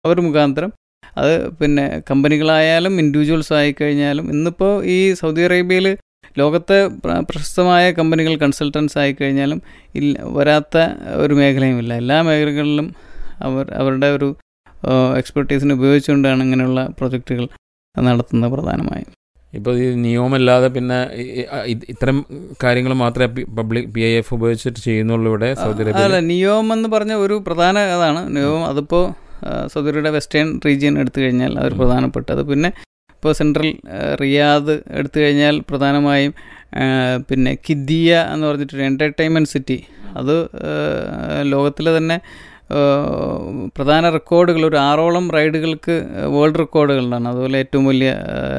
അവർ മുഖാന്തരം അത് പിന്നെ കമ്പനികളായാലും ഇൻഡിവിജ്വൽസ് ആയിക്കഴിഞ്ഞാലും ഇന്നിപ്പോൾ ഈ സൗദി അറേബ്യയിൽ ലോകത്തെ പ്ര- പ്രശസ്തമായ കമ്പനികൾ കൺസൾട്ടൻസ് ആയിക്കഴിഞ്ഞാലും ഇല്ല വരാത്ത ഒരു മേഖലയുമില്ല എല്ലാ മേഖലകളിലും അവർ അവരുടെ ഒരു എക്സ്പെർട്ടീസിനെ ഉപയോഗിച്ചുകൊണ്ടാണ് ഇങ്ങനെയുള്ള പ്രൊജക്റ്റുകൾ നടത്തുന്നത് പ്രധാനമായും ഇപ്പോൾ ഈ നിയമമല്ലാതെ പിന്നെ ഈ- ഈ- ഇ- ഇത്തരം കാര്യങ്ങൾ മാത്രമേ പബ്ലിക് പി ഐ എഫ് ഉപയോഗിച്ചിട്ട് ചെയ്യുന്നുള്ളൂ ഇവിടെ സൗദി അല്ല അറേബ്യയിൽ നിയോം എന്ന് പറഞ്ഞ ഒരു പ്രധാന അതാണ് നിയോം അതിപ്പോൾ സൗദിയുടെ വെസ്റ്റേൺ റീജിയൻ എടുത്തു കഴിഞ്ഞാൽ അതൊരു ഉം. പ്രധാനപ്പെട്ടത് പിന്നെ ഇപ്പോൾ സെൻട്രൽ റിയാദ് എടുത്തു കഴിഞ്ഞാൽ പ്രധാനമായും ആ, പിന്നെ കിദിയ എന്ന് പറഞ്ഞിട്ടൊരു എൻ്റർടൈൻമെൻറ്റ് സിറ്റി അത് ലോകത്തിലെ തന്നെ ആ, പ്രധാന റെക്കോർഡുകൾ ഒരു ആറോളം റൈഡുകൾക്ക് വേൾഡ് റെക്കോർഡുകളാണ് അതുപോലെ ഏറ്റവും വലിയ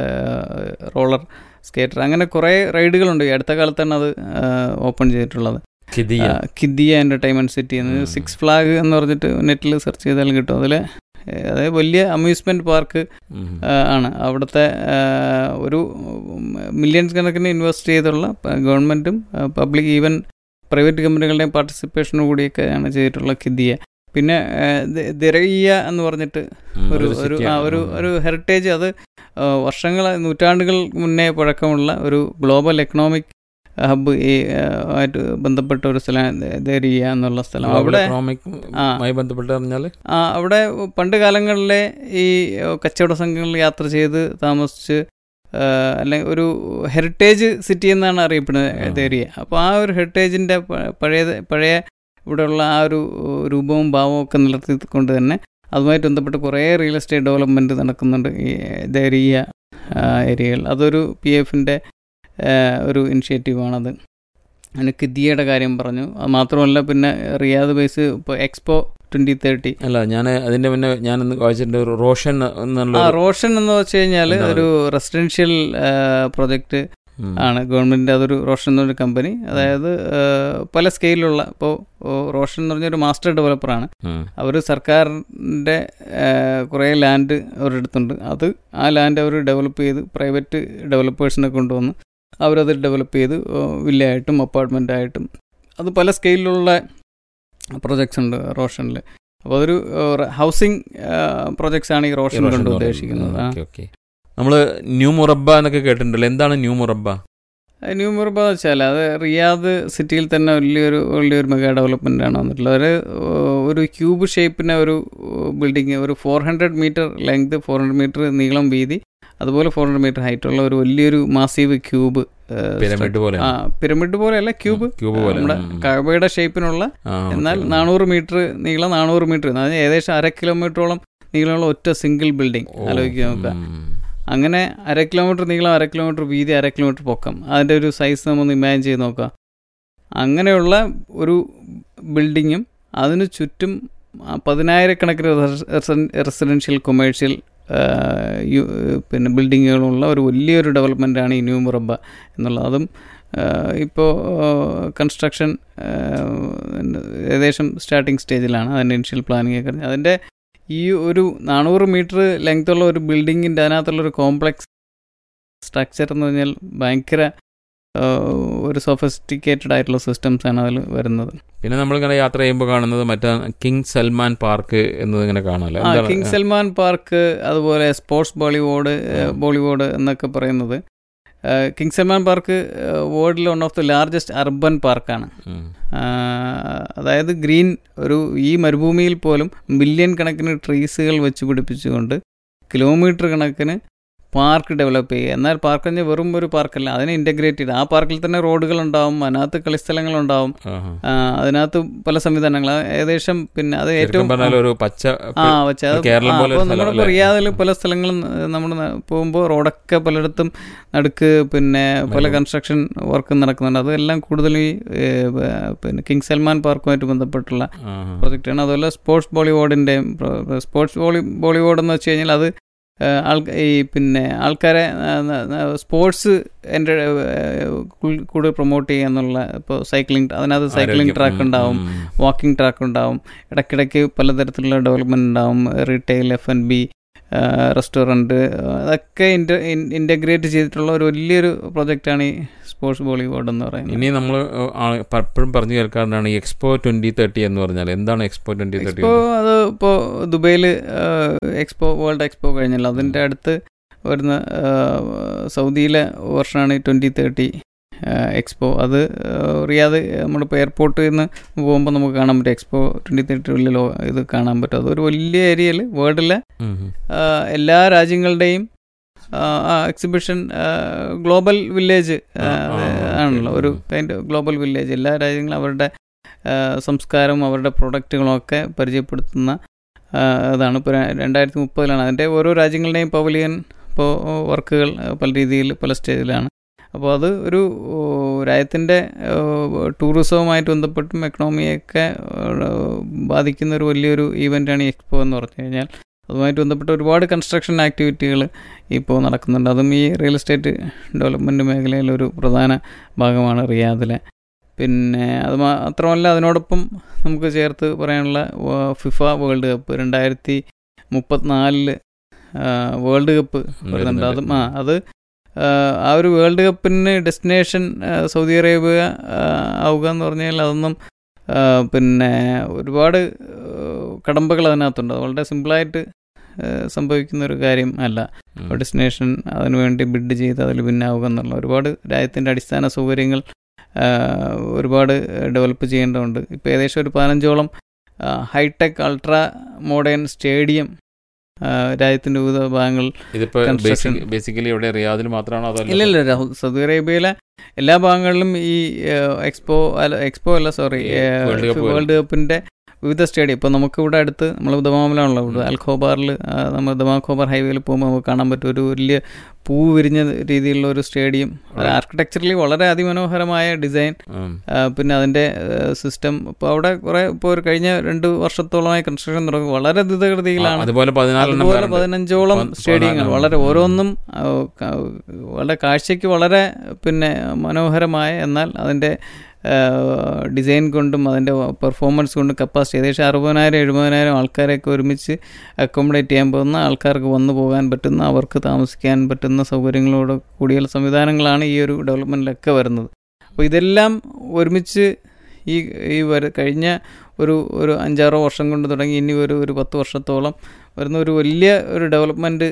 റോളർ സ്കേറ്റർ അങ്ങനെ കുറേ റൈഡുകളുണ്ട് ഈ അടുത്ത കാലത്താണ് അത് ഓപ്പൺ ചെയ്തിട്ടുള്ളത് ഖിദിയ ആ, കിദിയ എൻ്റർടൈൻമെൻറ്റ് സിറ്റി എന്ന് ഉം. സിക്സ് ഫ്ലാഗ് എന്ന് പറഞ്ഞിട്ട് നെറ്റിൽ സെർച്ച് ചെയ്താൽ കിട്ടും അതിൽ അതായത് വലിയ അമ്യൂസ്മെൻറ്റ് പാർക്ക് ഉം. ആണ് അവിടുത്തെ ആ, ഒരു മില്യൺസ് കണക്കിന് ഇൻവെസ്റ്റ് ചെയ്തുള്ള ഗവൺമെൻറ്റും പബ്ലിക് ഈവൻ പ്രൈവറ്റ് കമ്പനികളുടെയും പാർട്ടിസിപ്പേഷനും കൂടിയൊക്കെയാണ് ചെയ്തിട്ടുള്ള കിദിയ പിന്നെ ആ, ദ- ദിറയ്യ എന്ന് പറഞ്ഞിട്ട് ഉം, ഒരു ഒരു ഒരു city ആ, ആണ്. ഒരു ഉം. ഒരു ഹെറിറ്റേജ് അത് ആ, വർഷങ്ങൾ നൂറ്റാണ്ടുകൾ മുന്നേ പഴക്കമുള്ള ഒരു ഗ്ലോബൽ എക്കണോമിക് ഹബ്ബ് ഈ ആ, ആയിട്ട് ബന്ധപ്പെട്ട ഒരു സ്ഥലം ദേരിയ എന്നുള്ള സ്ഥലം Global അവിടെ economic ആ. മായി ബന്ധപ്പെട്ട് പറഞ്ഞാൽ ആ, അവിടെ പണ്ട് കാലങ്ങളിലെ ഈ കച്ചവട സംഘങ്ങളിൽ യാത്ര ചെയ്ത് താമസിച്ച് ആ, അല്ലെങ്കിൽ ഒരു ഹെറിറ്റേജ് സിറ്റി എന്നാണ് അറിയപ്പെടുന്നത് ആ. ദേരിയ അപ്പോൾ ആ ഒരു ഹെറിറ്റേജിൻ്റെ പഴയ പഴയ ഇവിടെയുള്ള ആ ഒരു രൂപവും ഭാവവും ഒക്കെ നിലനിർത്തിക്കൊണ്ട് തന്നെ അതുമായിട്ട് ബന്ധപ്പെട്ട് കുറേ റിയൽ എസ്റ്റേറ്റ് ഡെവലപ്മെൻറ്റ് നടക്കുന്നുണ്ട് ഈ ദേരിയ ഏരിയകൾ അതൊരു പി എഫിൻ്റെ ഒരു ഇനിഷ്യേറ്റീവാണത് അതിന് കിദിയയുടെ കാര്യം പറഞ്ഞു അത് മാത്രമല്ല പിന്നെ റിയാദ് ബേസ് ഇപ്പോൾ എക്സ്പോ ട്വൻറ്റി തേർട്ടി അല്ല ഞാൻ അതിന്റെ മുന്നേ ഞാൻ ഇന്ന് വായിച്ചിട്ടുണ്ട് ഒരു റോഷൻ എന്നുള്ള ആ ഒരു- റോഷൻ എന്ന് വെച്ച് കഴിഞ്ഞാൽ എന്താണ് ഒരു റെസിഡൻഷ്യൽ പ്രൊജക്റ്റ് ഉം. ആണ് ഗവൺമെൻറ്റിൻ്റെ അതൊരു റോഷൻ എന്നൊരു കമ്പനി അതായത് ആ, പല സ്കെയിലുള്ള ഇപ്പോൾ റോഷൻ എന്ന് പറഞ്ഞൊരു മാസ്റ്റർ ഡെവലപ്പറാണ് ഉം. അവർ സർക്കാരിൻ്റെ കുറേ ലാൻഡ് അവരുടെ അടുത്തുണ്ട് അത് ആ ലാൻഡ് അവർ ഡെവലപ്പ് ചെയ്ത് പ്രൈവറ്റ് ഡെവലപ്പേഴ്സിനെ കൊണ്ടുവന്ന് അവരത് ഡെവലപ്പ് ചെയ്ത് വില്ലയായിട്ടും അപ്പാർട്ട്മെൻറ്റായിട്ടും അത് പല സ്കെയിലുള്ള പ്രൊജക്ട്സ് ഉണ്ട് റോഷനിൽ അപ്പോൾ അതൊരു ഹൗസിംഗ് പ്രൊജക്ട്സ് ആണ് ഈ റോഷൻ റോഷൻ കൊണ്ട് എന്ന് പറയുന്നത്. ഉദ്ദേശിക്കുന്നത് ആ. ഓക്കെ ഓക്കെ നമ്മൾ ന്യൂ മുറബ എന്നൊക്കെ കേട്ടിട്ടുണ്ടല്ലോ എന്താണ് ന്യൂ മുറബ ന്യൂ മുർബ എന്ന് വെച്ചാൽ അത് റിയാദ് സിറ്റിയിൽ തന്നെ വലിയൊരു വലിയൊരു മെഗാ ഡെവലപ്മെൻ്റ് ആണ് വന്നിട്ടുള്ളത് ഒരു ഒരു ക്യൂബ് ഷേപ്പിന് ഒരു ബിൽഡിങ് ഒരു four hundred metre length four hundred metre നീളം വീതി അതുപോലെ ഫോർ ഹൺഡ്രഡ് മീറ്റർ ഹൈറ്റ് ഉള്ള ഒരു വലിയൊരു മാസീവ് ക്യൂബ് പിരമിഡ് പോലെ ആ പിരമിഡ് പോലെയല്ല ക്യൂബ് ക്യൂബ് പോലെ നമ്മുടെ ഉം. കഴബയുടെ ഷേപ്പിനുള്ള ആ, ഓക്കെ. എന്നാൽ നാനൂറ് മീറ്റർ നീളം നാനൂറ് മീറ്റർ അതായത് ഏകദേശം അര കിലോമീറ്ററോളം നീളമുള്ള ഒറ്റ സിംഗിൾ ബിൽഡിംഗ് ഓ, ആലോചിക്കുക നോക്കുക ഉം. അങ്ങനെ അര കിലോമീറ്റർ നീളം അര കിലോമീറ്റർ വീതി അര കിലോമീറ്റർ പൊക്കം അതിൻ്റെ ഒരു സൈസ് നമ്മൊന്ന് ഇമാജിൻ ചെയ്ത് നോക്കാം അങ്ങനെയുള്ള ഒരു ബിൽഡിങ്ങും അതിനു ചുറ്റും ആ പതിനായിരക്കണക്കിന് റെസിഡൻഷ്യൽ കൊമേഴ്ഷ്യൽ പിന്നെ ബിൽഡിങ്ങുകളുള്ള ഒരു വലിയൊരു ഡെവലപ്മെൻറ്റാണ് ഈ ന്യൂ മുറബ എന്നുള്ളത് അതും ഇപ്പോൾ കൺസ്ട്രക്ഷൻ ഏകദേശം സ്റ്റാർട്ടിംഗ് സ്റ്റേജിലാണ് അതിൻ്റെ ഇനിഷ്യൽ പ്ലാനിങ് ഒക്കെ കഴിഞ്ഞ് അതിൻ്റെ ഈ ഒരു നാനൂറ് മീറ്റർ ലെങ്ത് ഉള്ള ഒരു ബിൽഡിങ്ങിൻ്റെ അതിനകത്തുള്ള ഒരു കോംപ്ലക്സ് സ്ട്രക്ചർ എന്ന് പറഞ്ഞാൽ ഭയങ്കര ആ, ഒരു സൊഫിസ്റ്റിക്കേറ്റഡ് ആയിട്ടുള്ള സിസ്റ്റംസ് ആണ് അതിൽ വരുന്നത് പിന്നെ നമ്മളിങ്ങനെ യാത്ര ചെയ്യുമ്പോൾ കാണുന്നത് മറ്റേ കിങ് സൽമാൻ പാർക്ക് എന്നത് ഇങ്ങനെ കാണാമല്ലോ ആ എന്താണ്? കിങ് സൽമാൻ പാർക്ക് അതുപോലെ സ്പോർട്സ് ബോളിവുഡ് ഉം. ബോളിവുഡ് എന്നൊക്കെ പറയുന്നത് ആ, കിങ് സൽമാൻ പാർക്ക് വേൾഡിലെ one of the largest urban പാർക്കാണ് ഉം. ആ, അതായത് ഗ്രീൻ ഒരു ഈ മരുഭൂമിയിൽ പോലും മില്യൺ കണക്കിന് ട്രീസുകൾ വെച്ച് പിടിപ്പിച്ചുകൊണ്ട് കിലോമീറ്റർ കണക്കിന് പാർക്ക് ഡെവലപ്പ് ചെയ്യുക എന്നാൽ പാർക്ക് പറഞ്ഞാൽ വെറും ഒരു പാർക്കല്ല അതിനെ ഇൻ്റഗ്രേറ്റ് ചെയ്ത് ആ പാർക്കിൽ തന്നെ റോഡുകൾ ഉണ്ടാവും അതിനകത്ത് കളിസ്ഥലങ്ങളുണ്ടാവും ആഹാ. ആ, അതിനകത്ത് പല സംവിധാനങ്ങൾ അത് ഏകദേശം പിന്നെ അത് ശരിക്കും ഏറ്റവും പറഞ്ഞാൽ ഒരു പച്ച ആ വെച്ചാൽ അത് കേരളം ആ, പോലെ അപ്പോൾ ഒരു സ്ഥലം നമ്മളിപ്പോൾ അല്ലേ? റിയാദിൽ പല സ്ഥലങ്ങളും നമ്മൾ പോകുമ്പോൾ റോഡൊക്കെ പലയിടത്തും നടുക്ക് പിന്നെ പല മരുഭൂമി. കൺസ്ട്രക്ഷൻ വർക്ക് നടക്കുന്നുണ്ട് അതെല്ലാം കൂടുതലും ഈ ഏ, ബ- പിന്നെ കിങ് സൽമാൻ പാർക്കുമായിട്ട് ബന്ധപ്പെട്ടുള്ള ആഹാ. പ്രൊജക്റ്റാണ് അതുപോലെ സ്പോർട്സ് ബോളിവുഡിൻ്റെയും സ്പോർട്സ് ബോളി ബോളിവുഡ് എന്ന് വെച്ച് കഴിഞ്ഞാൽ അത് ആ, ആൾ ഈ പിന്നെ ആൾക്കാരെ സ്പോർട്സ് എൻ്റെ കൂടുതൽ പ്രൊമോട്ട് ചെയ്യുക എന്നുള്ള ഇപ്പോൾ സൈക്ലിംഗ് അതിനകത്ത് സൈക്ലിംഗ് ആരോഗ്യം. ട്രാക്ക് ഉം, ഉണ്ടാവും ഉം. വാക്കിംഗ് ട്രാക്ക് ഉണ്ടാവും ഇടയ്ക്കിടയ്ക്ക് പലതരത്തിലുള്ള ഡെവലപ്മെൻറ്റ് ഉണ്ടാവും retail F N B restaurant അതൊക്കെ ഇൻ്റ ഇൻ്റഗ്രേറ്റ് ചെയ്തിട്ടുള്ള ഒരു വലിയൊരു പ്രൊജക്റ്റാണ് ഈ സ്പോർട്സ് ബോളിവുഡ് എന്ന് പറയുന്നത് ഇനി നമ്മൾ പലപ്പോഴും പറഞ്ഞു കേൾക്കാറുണ്ടാണ് ഈ എക്സ്പോ ട്വന്റി തേർട്ടി എന്ന് പറഞ്ഞാൽ എന്താണ് എക്സ്പോ ട്വന്റി തേർട്ടി എക്സ്പോ അത് ഇപ്പോൾ ദുബൈയിൽ എക്സ്പോ വേൾഡ് എക്സ്പോ കഴിഞ്ഞല്ലോ അതിൻ്റെ അടുത്ത് വരുന്ന ആ, സൗദിയിലെ വർഷമാണ് ട്വൻറ്റി തേർട്ടി എക്സ്പോ അത് ആ, റിയാദ് നമ്മളിപ്പോൾ എയർപോർട്ടിൽ നിന്ന് പോകുമ്പോൾ നമുക്ക് കാണാൻ പറ്റും എക്സ്പോ ട്വൻറ്റി തേർട്ടി ഉള്ളിൽ ഇത് കാണാൻ പറ്റും അതൊരു വലിയ ഏരിയയിൽ വേൾഡിലെ ആ, എല്ലാ രാജ്യങ്ങളുടെയും എക്സിബിഷൻ ഗ്ലോബൽ വില്ലേജ് ആ, ആ, ഓക്കേ. ആണല്ലോ ഒരു കൈൻഡ് ഗ്ലോബൽ വില്ലേജ് എല്ലാ രാജ്യങ്ങളും അവരുടെ ആ, സംസ്കാരം അവരുടെ പ്രൊഡക്റ്റുകളും ഒക്കെ പരിചയപ്പെടുത്തുന്ന ആ, അതാണ് ഇപ്പോൾ രണ്ടായിരത്തി മുപ്പതിലാണ് അതിൻ്റെ ഓരോ രാജ്യങ്ങളുടെയും പവലിയൻ ഇപ്പോൾ വർക്കുകൾ പല രീതിയിൽ പല സ്റ്റേജിലാണ് അപ്പോൾ അത് ഒരു ഓ, രാജ്യത്തിൻ്റെ ടൂറിസവുമായിട്ട് ബന്ധപ്പെട്ടും എക്കണോമിയൊക്കെ ആ, ബാധിക്കുന്ന ഒരു വലിയൊരു ഈവൻ്റാണ് ഈ എക്സ്പോ എന്ന് പറഞ്ഞു കഴിഞ്ഞാൽ അതുമായിട്ട് ബന്ധപ്പെട്ട ഒരുപാട് കൺസ്ട്രക്ഷൻ ആക്ടിവിറ്റികൾ ഇപ്പോൾ നടക്കുന്നുണ്ട് അതും ഈ റിയൽ എസ്റ്റേറ്റ് ഡെവലപ്മെൻറ്റ് മേഖലയിൽ ഒരു പ്രധാന ഭാഗമാണ് റിയാദിലെ പിന്നെ അത് മാത്രമല്ല അതിനോടൊപ്പം നമുക്ക് ചേർത്ത് പറയാനുള്ള വ- ഫിഫ വേൾഡ് കപ്പ് രണ്ടായിരത്തി മുപ്പത്തിനാലില് വേൾഡ് കപ്പ് വരുന്നുണ്ട് അതും ആ അത് ആ, ആ ഒരു വേൾഡ് കപ്പിന് ഡെസ്റ്റിനേഷൻ സൗദി അറേബ്യ ആ, ആവുക എന്ന് പറഞ്ഞാൽ അതൊന്നും ആ, പിന്നെ ഒരുപാട് കടമ്പകൾ അതിനകത്തുണ്ട് അത് വളരെ സിമ്പിളായിട്ട് ആ, സംഭവിക്കുന്ന ഒരു കാര്യം അല്ല ഡെസ്റ്റിനേഷൻ അതിനുവേണ്ടി ബിഡ് ചെയ്ത് അതിൽ പിന്നാവുക എന്നുള്ള ഒരുപാട് രാജ്യത്തിൻ്റെ അടിസ്ഥാന സൗകര്യങ്ങൾ ആ, ഒരുപാട് ഡെവലപ്പ് ചെയ്യേണ്ടതുണ്ട് ഇപ്പോൾ ഏകദേശം ഒരു പതിനഞ്ചോളം ഹൈടെക് അൾട്രാ മോഡേൺ സ്റ്റേഡിയം രാജ്യത്തിൻ്റെ വിവിധ ഭാഗങ്ങൾ ഇതിപ്പോ construction. ബേസിക്കലി ഇവിടെ റിയാദിൽ മാത്രമാണോ അതോ ഇല്ല ഇല്ല രാഹുൽ, സൗദി അറേബ്യയിലെ എല്ലാ ഭാഗങ്ങളിലും ഈ എക്സ്പോ അല്ല എക്സ്പോ അല്ല സോറി ഈ വേൾഡ് കപ്പ് വേൾഡ് കപ്പിന്റെ വിവിധ സ്റ്റേഡിയം ഇപ്പോൾ നമുക്ക് ഇവിടെ അടുത്ത് നമ്മൾ ദമാമിലാണല്ലോ ഇവിടെ അൽഖോബാറിൽ നമ്മൾ ദമാ ഖോബാർ ഹൈവേയിൽ പോകുമ്പോൾ നമുക്ക് കാണാൻ പറ്റും ഒരു വലിയ പൂ വിരിഞ്ഞ രീതിയിലുള്ള ഒരു സ്റ്റേഡിയം ആർക്കിടെക്ചറലി വളരെ അതിമനോഹരമായ ഡിസൈൻ ഉം. ആ, പിന്നെ അതിൻ്റെ സിസ്റ്റം ഇപ്പോൾ അവിടെ കുറേ ഇപ്പോൾ ഒരു കഴിഞ്ഞ രണ്ട് വർഷത്തോളമായി കൺസ്ട്രക്ഷൻ തുടങ്ങി വളരെ ദ്രുതഗതിയിലാണ് അതുപോലെ പതിനാലെണ്ണം അതുപോലെ വേറുണ്ട്. പതിനഞ്ചോളം പ- സ്റ്റേഡിയങ്ങൾ പതിനാലെണ്ണം. വളരെ ഓരോന്നും ആ, ക- വളരെ കാഴ്ചയ്ക്ക് വളരെ പിന്നെ മനോഹരമായ എന്നാൽ അതിൻ്റെ ആ, ഡിസൈൻ കൊണ്ടും അതിൻ്റെ പെർഫോമൻസ് കൊണ്ടും കപ്പാസിറ്റി ഏകദേശം അറുപതിനായിരം എഴുപതിനായിരം ആൾക്കാരെയൊക്കെ ഒരുമിച്ച് അക്കോമഡേറ്റ് ചെയ്യാൻ പോകുന്ന ആൾക്കാർക്ക് വന്നു പോകാൻ പറ്റുന്ന അവർക്ക് താമസിക്കാൻ പറ്റുന്ന സൗകര്യങ്ങളോട് കൂടിയുള്ള സംവിധാനങ്ങളാണ് ഈ ഒരു ഡെവലപ്മെൻറ്റിലൊക്കെ വരുന്നത് അപ്പോൾ ഇതെല്ലാം ഒരുമിച്ച് ഈ ഈ വര കഴിഞ്ഞ ഒരു ഒരു അഞ്ചാറോ വർഷം കൊണ്ട് തുടങ്ങി ഇനി ഒരു ഒരു പത്ത് വർഷത്തോളം വരുന്ന ഒരു വലിയ ഒരു ഡെവലപ്മെൻറ്റ്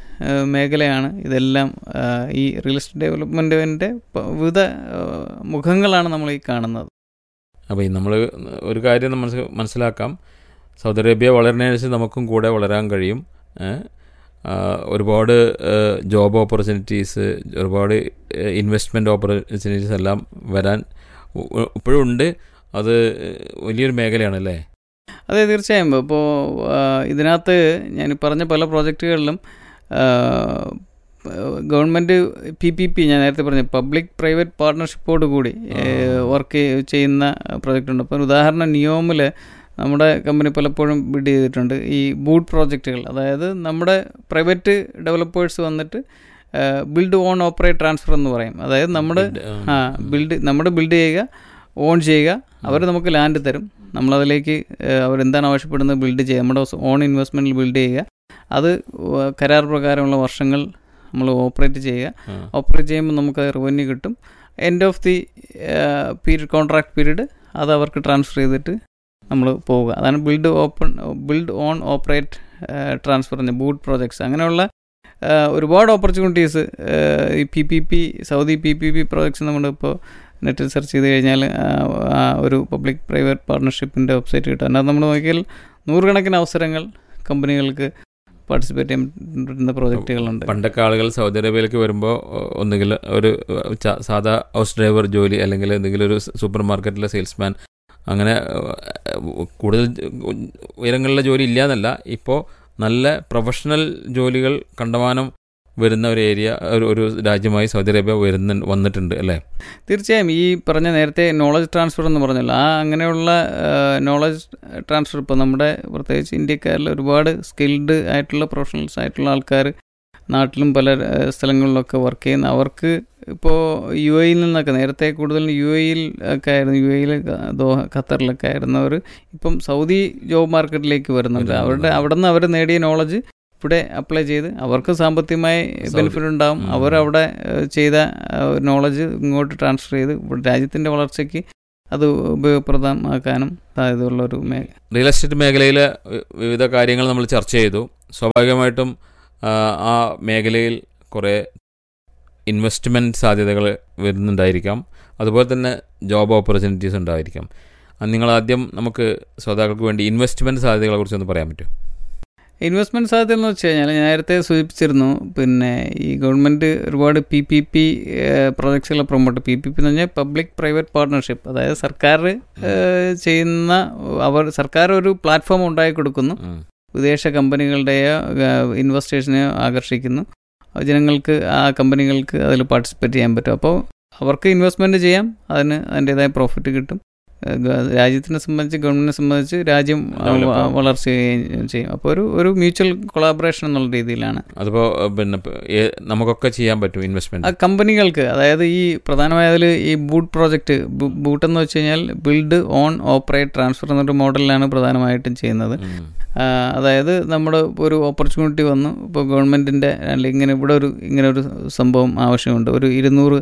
മേഖലയാണ് ഇതെല്ലാം ആ, ഈ റിയൽ എസ്റ്റേറ്റ് ഡെവലപ്മെൻറ്റിൻ്റെ വിവിധ ആ, മുഖങ്ങളാണ് നമ്മൾ ഈ കാണുന്നത് അപ്പോൾ നമ്മൾ ഒരു കാര്യം നമ്മൾ മനസ്സിലാക്കാം സൗദി അറേബ്യ വളരുന്നതിനനുസരിച്ച് നമുക്കും കൂടെ വളരാൻ കഴിയും ഏ? ആ, ഒരുപാട് ജോബ് ഓപ്പർച്യൂണിറ്റീസ് ഒരുപാട് ഇൻവെസ്റ്റ്മെൻറ്റ് ഓപ്പർച്യൂണിറ്റീസ് എല്ലാം വരാൻ ഉ- ഉ- ഇപ്പോഴും ഉണ്ട് അത് വലിയൊരു മേഖലയാണ് അല്ലേ അതെ തീർച്ചയായും ഇപ്പോൾ ഇതിനകത്ത് ഞാൻ ഈ പറഞ്ഞ പല പ്രോജക്റ്റുകളിലും ഗവൺമെൻറ് പി പി പി ഞാൻ നേരത്തെ പറഞ്ഞു പബ്ലിക് പ്രൈവറ്റ് പാർട്ട്ണർഷിപ്പോട് കൂടി വർക്ക് ചെയ്യുന്ന പ്രോജക്റ്റ് ഉണ്ട് അപ്പോൾ ഒരു ഉദാഹരണം നിയോമിൽ നമ്മുടെ കമ്പനി പലപ്പോഴും ബിഡ് ചെയ്തിട്ടുണ്ട് ഈ ബൂട്ട് പ്രോജക്റ്റുകൾ അതായത് നമ്മുടെ പ്രൈവറ്റ് ഡെവലപ്പേഴ്സ് വന്നിട്ട് ബിൽഡ് ഓൺ ഓപ്പറേറ്റ് ട്രാൻസ്ഫർ എന്ന് പറയും അതായത് നമ്മുടെ ആ ബിൽഡ് നമ്മുടെ ബിൽഡ് ചെയ്യുക ഓൺ ചെയ്യുക അവർ നമുക്ക് ലാൻഡ് തരും നമ്മളതിലേക്ക് ഏഹ്, അവരെന്താണ് ആവശ്യപ്പെടുന്നത് ബിൽഡ് ചെയ്യുക നമ്മുടെ ഓൺ ഇൻവെസ്റ്റ്മെൻറ്റിൽ ബിൽഡ് ചെയ്യുക അത് വ- കരാർ പ്രകാരമുള്ള വർഷങ്ങൾ നമ്മൾ ഓപ്പറേറ്റ് ചെയ്യുക ആ. ഓപ്പറേറ്റ് ചെയ്യുമ്പോൾ നമുക്ക് റവന്യൂ കിട്ടും end of the period contract period അത് അവർക്ക് ട്രാൻസ്ഫർ ചെയ്തിട്ട് നമ്മൾ പോവുക അതാണ് build open build own operate transfer boot projects അങ്ങനെയുള്ള ആ, ഒരുപാട് ഓപ്പർച്യൂണിറ്റീസ് ഈ P P P Saudi P P P projects നമ്മളിപ്പോൾ നെറ്റിൽ സെർച്ച് ചെയ്ത് കഴിഞ്ഞാൽ ആ, ആ ഒരു പബ്ലിക് പ്രൈവറ്റ് പാർട്ട്ണർഷിപ്പിൻ്റെ വെബ്സൈറ്റ് കിട്ടും അതിനകത്ത് നമ്മൾ നോക്കിയാൽ നൂറുകണക്കിന് അവസരങ്ങൾ കമ്പനികൾക്ക് പാർട്ടിസിപ്പേറ്റ് ചെയ്യാൻ പറ്റുന്ന പ്രോജക്റ്റുകളുണ്ട് പണ്ടൊക്കെ ആളുകൾ സൗദി അറേബ്യയിലേക്ക് വരുമ്പോൾ ഒന്നുകിൽ ഒരു ച- സാധാ ഹൗസ് ഡ്രൈവർ ജോലി അല്ലെങ്കിൽ എന്തെങ്കിലും ഒരു സൂപ്പർ മാർക്കറ്റിലെ സെയിൽസ്മാൻ അങ്ങനെ ഏഹ്, കൂടുതൽ ഉയരങ്ങളിലെ ജോലി ഇല്ല എന്നല്ല ഇപ്പോൾ നല്ല പ്രൊഫഷണൽ ജോലികൾ കണ്ടമാനം വരുന്ന ഒരു ഏരിയ ഒരു ഒരു രാജ്യമായി സൗദി അറേബ്യ വരുന്ന വന്നിട്ടുണ്ട് അല്ലേ തീർച്ചയായും ഈ പറഞ്ഞ നേരത്തെ നോളജ് ട്രാൻസ്ഫർ എന്ന് പറഞ്ഞല്ലോ ആ അങ്ങനെയുള്ള നോളജ് ട്രാൻസ്ഫർ ഇപ്പോൾ നമ്മുടെ പ്രത്യേകിച്ച് ഇന്ത്യക്കാരിൽ ഒരുപാട് സ്കിൽഡ് ആയിട്ടുള്ള പ്രൊഫഷണൽസ് ആയിട്ടുള്ള ആൾക്കാർ നാട്ടിലും പല ഏഹ്, സ്ഥലങ്ങളിലൊക്കെ വർക്ക് ചെയ്യുന്ന അവർക്ക് ഇപ്പോൾ യു എയിൽ നിന്നൊക്കെ നേരത്തെ കൂടുതലും യു എയിൽ ഒക്കെ ആയിരുന്നു യു എയിൽ ദോഹ ഖത്തറിലൊക്കെ ആയിരുന്നവർ ഇപ്പം സൗദി ജോബ് മാർക്കറ്റിലേക്ക് വരുന്നുണ്ട് വരുന്നുണ്ട്. അവരുടെ അവിടെ നിന്ന് അവർ നേടിയ നോളജ് ഇവിടെ അപ്ലൈ ചെയ്ത് അവർക്ക് സാമ്പത്തികമായി സൗദി. ബെനിഫിറ്റ് ഉണ്ടാവും ഉം. അവരവിടെ ഏഹ്, ചെയ്ത നോളജ് ഇങ്ങോട്ട് ട്രാൻസ്ഫർ ചെയ്ത് ഇവിടെ രാജ്യത്തിൻ്റെ വളർച്ചയ്ക്ക് അത് ഉപയോഗപ്രദമാക്കാനും സാധ്യതയുള്ള ഒരു മേഖല റിയൽ എസ്റ്റേറ്റ് മേഖലയിലെ വി- വിവിധ കാര്യങ്ങൾ നമ്മൾ ചർച്ച ചെയ്തു സ്വാഭാവികമായിട്ടും ആ, ആ മേഖലയിൽ കുറേ ഇൻവെസ്റ്റ്മെൻറ്റ് സാധ്യതകൾ വരുന്നുണ്ടായിരിക്കാം അതുപോലെ തന്നെ ജോബ് ഓപ്പർച്യൂണിറ്റീസ് ഉണ്ടായിരിക്കാം അത് നിങ്ങൾ ആദ്യം നമുക്ക് ശ്രോതാക്കൾക്ക് വേണ്ടി ഇൻവെസ്റ്റ്മെൻറ്റ് സാധ്യതകളെ കുറിച്ച് ഒന്ന് പറയാൻ പറ്റും ഇൻവെസ്റ്റ്മെൻറ്റ് സാധ്യത എന്ന് വെച്ച് കഴിഞ്ഞാൽ ഞാൻ നേരത്തെ സൂചിപ്പിച്ചിരുന്നു പിന്നെ ഈ ഗവൺമെൻറ് ഒരുപാട് പി പി പി പ്രൊജക്ട്സുകൾ പ്രൊമോട്ട് പി പി പി എന്ന് പറഞ്ഞാൽ പബ്ലിക് പ്രൈവറ്റ് പാർട്ട്ണർഷിപ്പ് അതായത് സർക്കാർ ഏഹ്, ചെയ്യുന്ന അവർ സർക്കാർ ഒരു പ്ലാറ്റ്ഫോം ഉണ്ടാക്കി കൊടുക്കുന്നു ഉം. വിദേശ കമ്പനികളുടെയോ ഇൻവെസ്റ്റേഴ്സിനെയോ ആകർഷിക്കുന്നു ജനങ്ങൾക്ക് ആ കമ്പനികൾക്ക് അതിൽ പാർട്ടിസിപ്പേറ്റ് ചെയ്യാൻ പറ്റും അപ്പോൾ അവർക്ക് ഇൻവെസ്റ്റ്മെൻറ്റ് ചെയ്യാം അതിന് അതിൻ്റേതായ പ്രോഫിറ്റ് കിട്ടും ഏഹ് ഗ- രാജ്യത്തിനെ സംബന്ധിച്ച് ഗവൺമെൻറ്റിനെ സംബന്ധിച്ച് രാജ്യം ആ, Develop വ- ആവും. വളർച്ചുകയും ചെയ്യും അപ്പോൾ ഒരു ഒരു മ്യൂച്വൽ കൊളാബറേഷൻ എന്നുള്ള രീതിയിലാണ് അതിപ്പോൾ പിന്നെ പ- ഏ- നമുക്കൊക്കെ ചെയ്യാൻ പറ്റും ആ ഇൻവെസ്റ്റ്മെൻറ്റ് കമ്പനികൾക്ക് അതായത് ഈ പ്രധാനമായ അതിൽ ഈ ബൂട്ട് പ്രോജക്റ്റ് ബൂട്ട് എന്ന് വെച്ച് കഴിഞ്ഞാൽ ബിൽഡ് ഓൺ ഓപ്പറേറ്റ് ട്രാൻസ്ഫർ എന്നൊരു മോഡലിലാണ് പ്രധാനമായിട്ടും ചെയ്യുന്നത് ആ, അതായത് നമ്മുടെ ഒരു ഓപ്പർച്യൂണിറ്റി വന്നു ഇപ്പോൾ ഗവൺമെൻറ്റിൻ്റെ അല്ലെങ്കിൽ ഇങ്ങനെ ഇവിടെ ഒരു ഇങ്ങനെ ഒരു സംഭവം ആവശ്യമുണ്ട് ഒരു ഇരുന്നൂറ്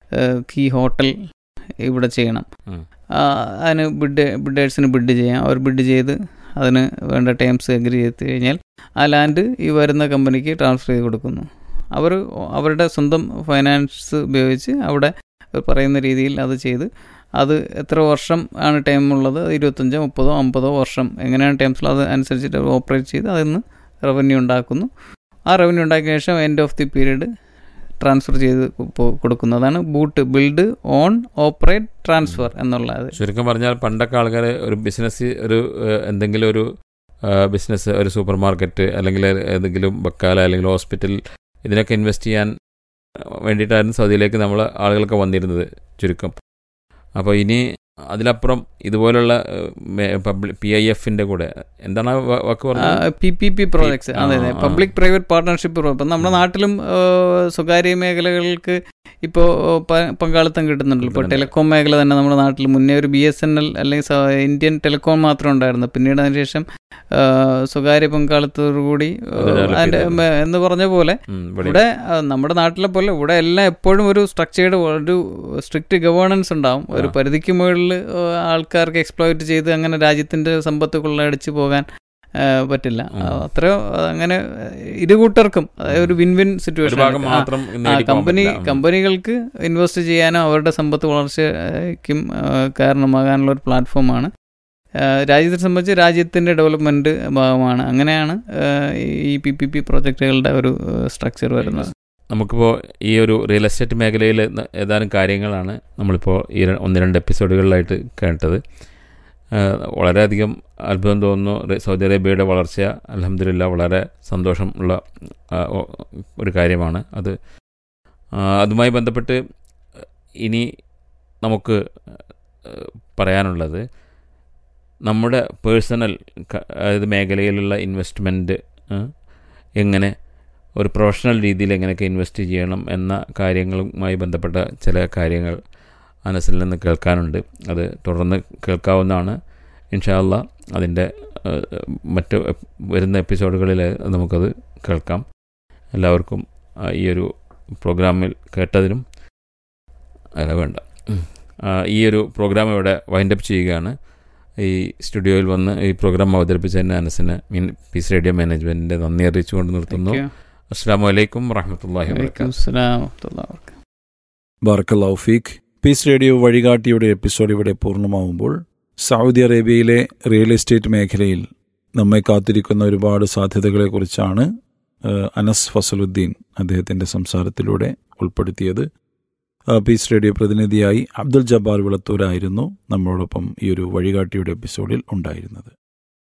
കീ ഹോട്ടൽ ഇവിടെ ചെയ്യണം ഉം. ആ, അതിന് ബിഡ് ബിഡേഴ്സിന് ബിഡ് ചെയ്യാം അവർ ബിഡ് ചെയ്ത് അതിന് വേണ്ട ടേംസ് എഗ്രി ചെയ്ത് കഴിഞ്ഞാൽ ആ ലാൻഡ് ഈ വരുന്ന കമ്പനിക്ക് ട്രാൻസ്ഫർ ചെയ്ത് കൊടുക്കുന്നു അവർ അവരുടെ സ്വന്തം ഫൈനാൻസ് ഉപയോഗിച്ച് അവിടെ പറയുന്ന രീതിയിൽ അത് ചെയ്ത് അത് എത്ര വർഷം ആണ് ടൈം ഉള്ളത് ഇരുപത്തഞ്ചോ മുപ്പതോ അമ്പതോ വർഷം എങ്ങനെയാണ് ടൈംസിൽ അത് അനുസരിച്ചിട്ട് ഓപ്പറേറ്റ് ചെയ്ത് അതിൽ നിന്ന് റവന്യൂ ഉണ്ടാക്കുന്നു ആ റവന്യൂ ഉണ്ടാക്കിയ ശേഷം end of the period transfer ചെയ്ത് കൊ- കൊടുക്കുന്നതാണ് boot build own operate transfer എന്നുള്ളത് ചുരുക്കം പറഞ്ഞാൽ പണ്ടൊക്കെ ആൾക്കാർ ഒരു ബിസിനസ് ഒരു ഏഹ്, എന്തെങ്കിലും ഒരു ബിസിനസ് ഒരു സൂപ്പർ മാർക്കറ്റ് അല്ലെങ്കിൽ ഏതെങ്കിലും ബക്കാല അല്ലെങ്കിൽ ഹോസ്പിറ്റൽ ഇതിനൊക്കെ ഇൻവെസ്റ്റ് ചെയ്യാൻ വേണ്ടിയിട്ടായിരുന്നു സൗദിയിലേക്ക് നമ്മൾ ആളുകളൊക്കെ വന്നിരുന്നത് ചുരുക്കം അപ്പോൾ ഇനി അതിലപ്പുറം ഇതുപോലുള്ള പബ്ലിക് പി ഐ എഫിൻ്റെ കൂടെ എന്താണ് ആ വാ- വാക്ക് പറഞ്ഞത് പി പി പി പ്രോജക്ട്സ് ആ, അതെ അതെ ആ. പബ്ലിക് പ്രൈവറ്റ് പാർട്ട്ണർഷിപ്പ് ഇപ്പം നമ്മുടെ നാട്ടിലും ആ, സ്വകാര്യ മേഖലകൾക്ക് ഇപ്പോൾ പങ്കാളിത്തം കിട്ടുന്നുണ്ടല്ലോ ഇപ്പോൾ കിട്ടുന്നുണ്ട്. ടെലികോം മേഖല തന്നെ നമ്മുടെ നാട്ടിൽ മുന്നേ ഒരു ബി എസ് എൻ എൽ അല്ലെങ്കിൽ സ- ഇന്ത്യൻ ടെലികോം മാത്രം ഉണ്ടായിരുന്നു പിന്നീട് അതിനുശേഷം ആ, സ്വകാര്യ പങ്കാളിത്തത്തോടുകൂടി ആ, അത് develop അതിന്റെ ചെയ്തു. മ- എന്ന് പറഞ്ഞ പോലെ ഉം, ഇവിടെ ഇവിടെ ആ, നമ്മുടെ നാട്ടിലെ പോലെ ഇവിടെ എല്ലാം എപ്പോഴും ഒരു സ്ട്രക്ചേർഡ് ഒരു സ്ട്രിക്റ്റ് ഗവേണൻസ് ഉണ്ടാവും ഒരു ആ. പരിധിക്ക് മുകളിൽ ആൾക്കാർക്ക് എക്സ്പ്ലോയിറ്റ് ചെയ്ത് അങ്ങനെ രാജ്യത്തിന്റെ സമ്പത്ത് കൊള്ളയടിച്ച് പോകാൻ ആ, പറ്റില്ല ഉം. ആ, അത്രയോ ആ, അങ്ങനെ ഇരു കൂട്ടർക്കും അതായത് ഒരു വിൻ വിൻ ഒരു സിറ്റുവേഷൻ ഭാഗം മാത്രം നേടിപ്പോകാൻ കമ്പനി പറ്റില്ല. ഉം. കമ്പനികൾക്ക് ഇൻവെസ്റ്റ് ചെയ്യാനോ അവരുടെ സമ്പത്ത് വളർച്ചയ്ക്കും ആ, കാരണമാകാനുള്ള ഒരു പ്ലാറ്റ്ഫോമാണ് ആ, രാജ്യത്തെ സംബന്ധിച്ച് രാജ്യത്തിൻ്റെ ഡെവലപ്മെൻറ്റ് ഭാഗമാണ് അങ്ങനെയാണ് ആ, ഈ പി പി പി പ്രൊജക്റ്റുകളുടെ ഒരു സ്ട്രക്ചർ വരുന്നത് നമുക്കിപ്പോൾ ഈ ഒരു റിയൽ എസ്റ്റേറ്റ് മേഖലയിൽ ന- ഏതാനും കാര്യങ്ങളാണ് നമ്മളിപ്പോൾ ഈ ര- ഒന്ന് രണ്ട് എപ്പിസോഡുകളിലായിട്ട് കേട്ടത് ആ, വളരെയധികം അത്ഭുതം തോന്നുന്നു റെ- സൗദി അറേബ്യയുടെ വളർച്ച അലഹമില്ല വളരെ സന്തോഷം ഉള്ള ആ, ഒ- ഒരു കാര്യമാണ് അത് ആ, അതുമായി ബന്ധപ്പെട്ട് ഇനി നമുക്ക് പറയാനുള്ളത് നമ്മുടെ പേഴ്സണൽ അതായത് മേഖലയിലുള്ള ഇൻവെസ്റ്റ്മെൻറ്റ് എങ്ങനെ ഒരു പ്രൊഫഷണൽ രീതിയിൽ എങ്ങനെയൊക്കെ ഇൻവെസ്റ്റ് ചെയ്യണം എന്ന കാര്യങ്ങളുമായി ബന്ധപ്പെട്ട ചില കാര്യങ്ങൾ അനസിൽ നിന്ന് കേൾക്കാനുണ്ട് അത് തുടർന്ന് കേൾക്കാവുന്നതാണ് ഇൻഷാല്ല അതിൻ്റെ ഏഹ്, മറ്റ് എപ്- വരുന്ന എപ്പിസോഡുകളിൽ നമുക്കത് കേൾക്കാം എല്ലാവർക്കും ആ, ഈ ഒരു പ്രോഗ്രാമിൽ കേട്ടതിനും അല്ല വേണ്ട ഉം. ആ, ഈ ഒരു പ്രോഗ്രാം ഇവിടെ വൈൻഡപ്പ് ചെയ്യുകയാണ് ഈ സ്റ്റുഡിയോയിൽ വന്ന് ഈ പ്രോഗ്രാം അവതരിപ്പിച്ചതിന് അനസിന് മീൻ പീസ് റേഡിയോ മാനേജ്മെൻറ്റിൻ്റെ നന്ദി അറിയിച്ചുകൊണ്ട് നിർത്തുന്നു അസ്സാം വലൈക്കും വറഹമത്തല്ലാഹി വാബർക്കാത്തു ബാർക്കല്ലാഹു ഫീഖ് പീസ് റേഡിയോ വഴികാട്ടിയുടെ എപ്പിസോഡ് ഇവിടെ പൂർണ്ണമാവുമ്പോൾ സൗദി അറേബ്യയിലെ റിയൽ എസ്റ്റേറ്റ് മേഖലയിൽ നമ്മെ കാത്തിരിക്കുന്ന ഒരുപാട് സാധ്യതകളെക്കുറിച്ചാണ് ഏഹ്, അനസ് ഫസലുദ്ദീൻ അദ്ദേഹത്തിന്റെ സംസാരത്തിലൂടെ ഉൾപ്പെടുത്തിയത് ആ, പീസ് റേഡിയോ പ്രതിനിധിയായി അബ്ദുൽ ജബ്ബാർ വിളത്തൂരായിരുന്നു നമ്മളോടൊപ്പം ഈ ഒരു വഴികാട്ടിയുടെ എപ്പിസോഡിൽ ഉണ്ടായിരുന്നത്